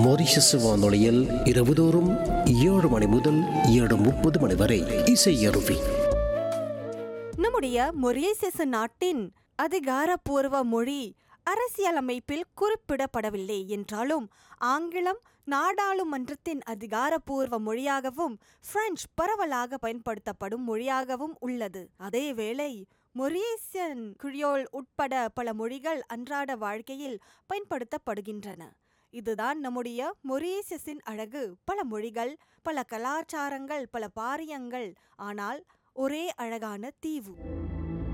Mauritius வானொலியில் இரவுதோறும் ஏழு மணி முதல் ஏழு முப்பது மணி வரை இசை அருவி நம்முடைய மொரீசியஸ் நாட்டின் அதிகாரப்பூர்வ மொழி அரசியலமைப்பில் குறிப்பிடப்படவில்லை என்றாலும் ஆங்கிலம் நாடாளுமன்றத்தின் அதிகாரப்பூர்வ மொழியாகவும் பிரெஞ்சு பரவலாக பயன்படுத்தப்படும் மொழியாகவும் உள்ளது அதேவேளை மொரீசியன் கிரியோல் உட்பட பல மொழிகள் அன்றாட வாழ்க்கையில் பயன்படுத்தப்படுகின்றன இதுதான் நம்முடைய மொரீசியஸின் அழகு பல மொழிகள் பல கலாச்சாரங்கள் பல பாரியங்கள் ஆனால் ஒரே அழகான தீவு